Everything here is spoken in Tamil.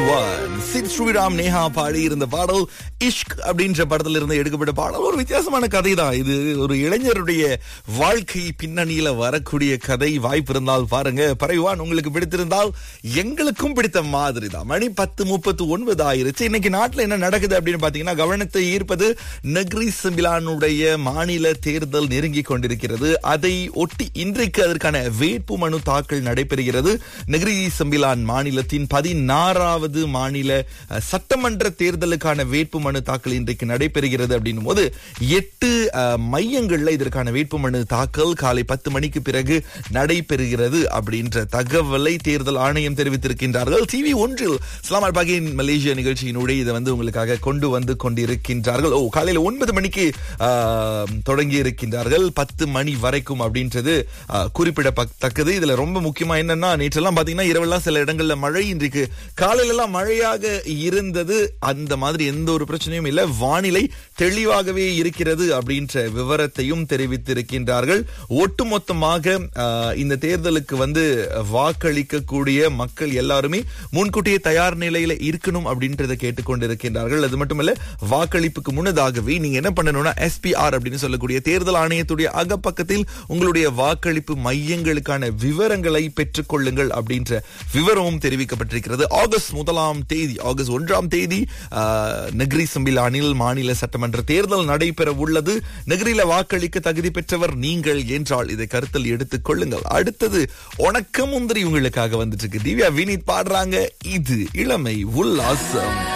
ஒன் சித் ஸ்ரீராம் நேஹா பாடி இருந்த பாடல் இஷ்க் அப்படின்ற படத்துல இருந்து எடுக்கப்பட்ட பாடல் ஒரு வித்தியாசமான கதை தான் இது ஒரு இளைஞருடைய வாழ்க்கை பின்னணியில வரக்கூடிய கதை வாய்ப்பு இருந்தால் பாருங்க பறைவான் உங்களுக்கு பிடித்திருந்தால் எங்களுக்கும் பிடித்த மாதிரி தான் மணி பத்து முப்பத்து ஒன்பது ஆயிருச்சு இன்னைக்கு நாட்டுல என்ன நடக்குது அப்படின்னு பாத்தீங்கன்னா கவனத்தை ஈர்ப்பது நக்ரி சிம்பிலானுடைய மாநில தேர்தல் நெருங்கி கொண்டிருக்கிறது அதை ஒட்டி இன்றைக்கு அதற்கான வேட்பு மனு தாக்கல் நடைபெறுகிறது நெகிரி சம்பிலான் மாநிலத்தின் பதினாறாவது மாநில அஹ், சட்டமன்ற தேர்தலுக்கான வேட்பு மனு தாக்கல் இன்றைக்கு நடைபெறுகிறது அப்படின்னும் போது எட்டு அஹ், மையங்கள்ல இதற்கான வேட்பு மனு தாக்கல் காலை பத்து மணிக்கு பிறகு நடைபெறுகிறது அப்படின்ற தகவலை தேர்தல் ஆணையம் தெரிவித்திருக்கின்றார்கள் டிவி ஒன்றில் இஸ்லாமால் பகின் மலேசியா நிகழ்ச்சியினுடைய இதை வந்து உங்களுக்காக கொண்டு வந்து கொண்டிருக்கின்றார்கள் ஓ காலையில ஒன்பது மணிக்கு ஆஹ், தொடங்கி இருக்கின்றார்கள் பத்து மணி வரைக்கும் அப்படின்றது ஆஹ், குறிப்பிடத்தக்கது இதுல ரொம்ப முக்கியமா என்னன்னா நேற்றெல்லாம் பாத்தீங்கன்னா இரவெல்லாம் சில இடங்கள்ல மழை இன்றைக்கு காலையில எல்லாம் மழையாக இருந்தது அந்த மாதிரி எந்த ஒரு பிரச்சனையும் இல்ல வானிலை தெளிவாகவே இருக்கிறது அப்படின்ற விவரத்தையும் தெரிவித்திருக்கின்றார்கள் ஒட்டுமொத்தமாக ஆஹ், இந்த தேர்தலுக்கு வந்து வாக்களிக்கக்கூடிய மக்கள் எல்லாருமே முன்கூட்டியே தயார் நிலையில இருக்கணும் அப்படின்றத கேட்டுக்கொண்டிருக்கின்றார்கள் அது மட்டுமல்ல வாக்களிப்புக்கு முன்னதாகவே நீங்க என்ன பண்ணணும்னா எஸ்பிஆர் அப்படின்னு சொல்லக்கூடிய தேர்தல் ஆணையத்துடைய அகப்பக்கத்தில் உங்களுடைய வாக்களிப்பு மையங்களுக்கான விவரங்களை பெற்றுக் கொள்ளுங்கள் அப்படின்ற விவரமும் தெரிவிக்கப்பட்டிருக்கிறது ஆகஸ்ட் முதலாம் தேதி ஆகஸ்ட் ஒன்றாம் தேதி ஆஹ், நெகிரி சம்பிலானில் மாநில சட்டமன்ற தேர்தல் நடைபெற உள்ளது நெகிரியில வாக்களிக்க தகுதி பெற்றவர் நீங்கள் என்றால் இதை கருத்தில் எடுத்துக் கொள்ளுங்கள் அடுத்தது உனக்கு முந்திரி உங்களுக்காக வந்துட்டு இருக்கு திவ்யா வினீத் பாடுறாங்க இது இளமை உல்லாசம்